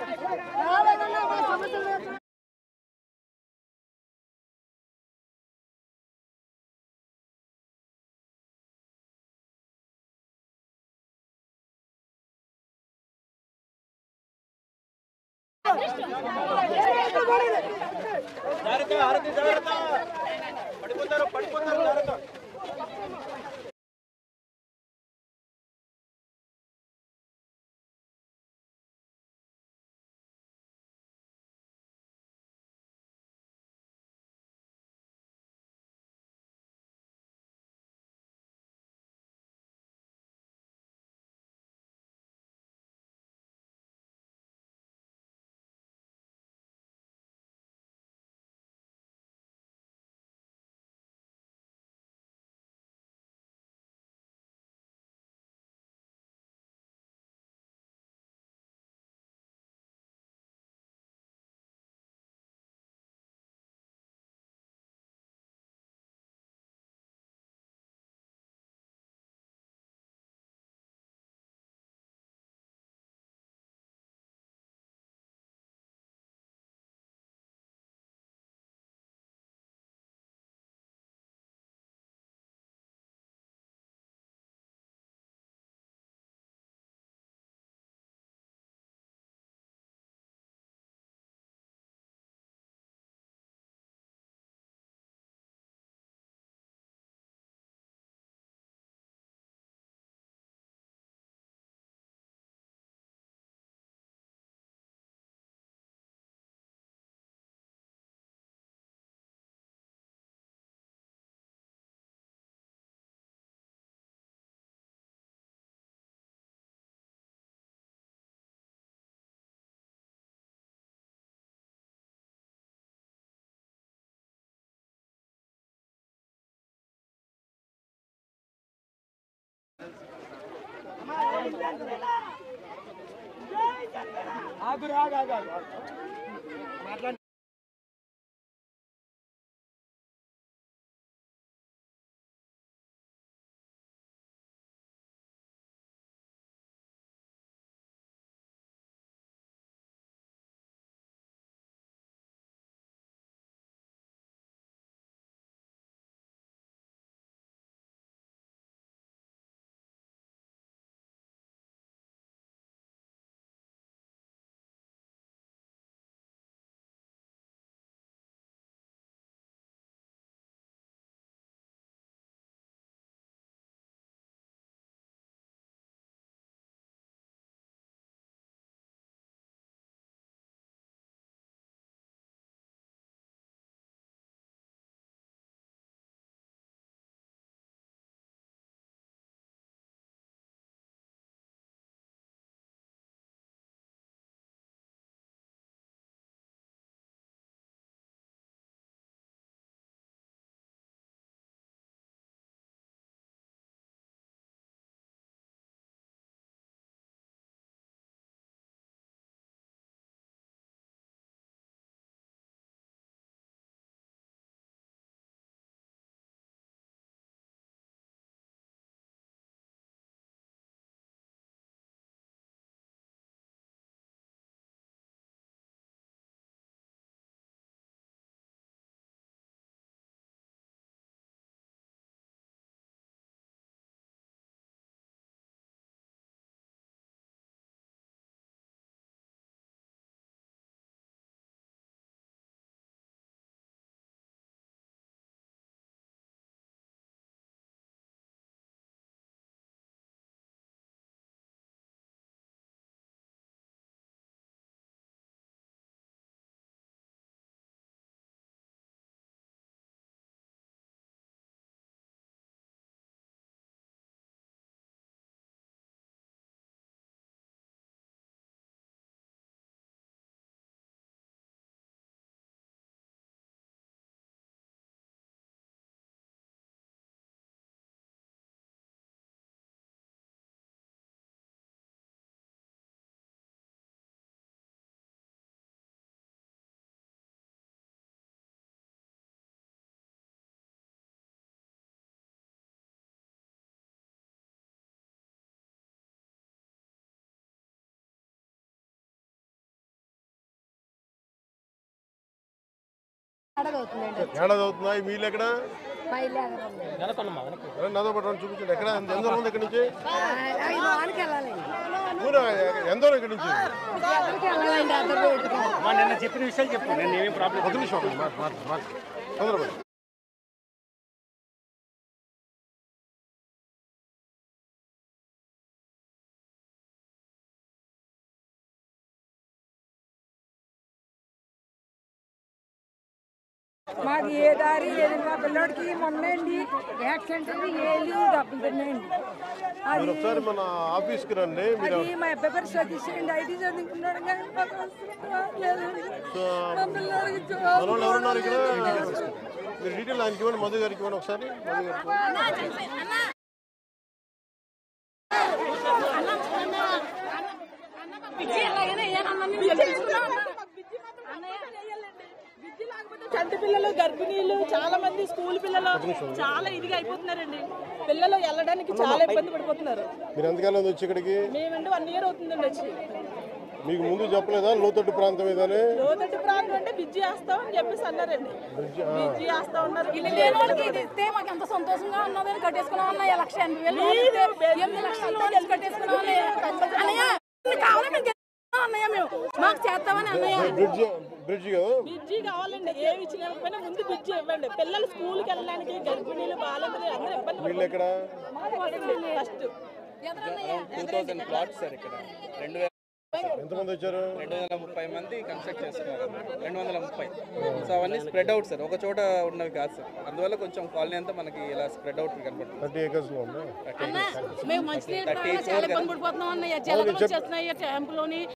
జాగ్రత్త హారతి జాగ్రత్త పడిపోతారు పడిపోతారు జాగ్రత్త ఆగు ఆగు ఆగు మాట్లాడు అడగవుతుందండి ఏడాది అవుతుందా ఈ మీలు ఎక్కడ బయలుదేరండి రండి, నాతో పాటు రండి, చూపించండి ఎక్కడ ఎంత దూరం ఉంది ఇక్కడ నుంచి ఐదు వానికి వెళ్ళాలండి ఊరా, ఎంత దూరం ఇక్కడ నుంచి ఎక్కడికి వెళ్ళాలండి అద్దరు రోడ్డుకి నిన్న చెప్పిన విషయాలు చెప్పు నేను ఏమేం ప్రాబ్లం ఒక నిమిషం ఒక మాట మాట మాట తొందరపడి మాకు ఏ దారి లేదు మా పిల్లోడికి మొన్న అండి యాక్సిడెంట్ అయింది ఏళ్ళు డబ్బులు తిన్నాయండి అది మీరు ఒకసారి మన ఆఫీస్కి రండి మీరు అది మా అబ్బాయి పేరు సతీష్ అండి ఐటీ చదువుకున్నాడు కానీ మాకు అవసరం లేదండి. మా పిల్లోడికి జాబ్ మన వాళ్ళు ఎవరున్నారు ఇక్కడ మీరు డీటెయిల్ ఆయనకి ఇవ్వండి మధు గారికి ఇవ్వండి ఒకసారి మధు గారికి చంటి పిల్లలు గర్భిణీలు చాలా మంది స్కూల్ పిల్లలు చాలా ఇదిగా అయిపోతున్నారండి పిల్లలు వెళ్ళడానికి చాలా ఇబ్బంది పడిపోతున్నారు మీరు ఎంతకాలం వచ్చి ఇక్కడికి మేమంటే వన్ ఇయర్ అవుతుందండి వచ్చి మీకు ముందు చెప్పలేదా లోతట్టు ప్రాంతం ఇదని లోతట్టు ప్రాంతం అంటే బిజ్జి వేస్తాం అని చెప్పేసి అన్నారండి బ్రిడ్జ్ బిజ్జి వేస్తా ఉన్నారు లేని వాళ్ళకి ఇది ఇస్తే మాకు ఎంత సంతోషంగా ఉన్నదని కట్టేసుకున్నాం అన్నయ్య లక్ష ఎనభై వేలు లోన్ ఇస్తే ఎనిమిది లక్షల లోన్ ఇచ్చి కట్టేసుకున్నాం అన్నయ్య అన్నయ్య ఇది కావాలని మేము చేస్తాం అన్నయ్య మేము మాకు చేస్తామని అన్నయ్య బ్రిడ్జ్ బ్రిడ్జ్ కదా బిజ్జి కావాలండి ఏమి ఇచ్చినకపోయినా ముందు బిజ్జి ఇవ్వండి పిల్లలు స్కూల్కి వెళ్ళడానికి గర్భిణీలు బాలింతలు అందరూ ఇబ్బంది వీళ్ళు ఎక్కడ పడుతున్నారు ఫస్ట్ ఎదురన్నయ్య టూ థౌసండ్ ప్లాట్స్ సార్ ఇక్కడ రెండు వేల ఎంతమంది వచ్చారు రెండు వందల ముప్పై మంది కన్స్ట్రక్ట్ చేస్తున్నారు రెండు వందల ముప్పై సో అవన్నీ స్ప్రెడ్ అవుట్ సార్ ఒక చోట ఉన్నవి కాదు సార్ అందువల్ల కొంచెం కాలనీ అంతా మనకి ఇలా స్ప్రెడ్ అవుట్ కనపడుతుంది థర్టీ ఏకర్స్ లో ఉందా అన్న మేము మంచినీళ్ళు చాలా ఇబ్బంది పడిపోతున్నాం అన్నయ్య జలగలు వచ్చేస్తున్నాయి ట్యాంపులోని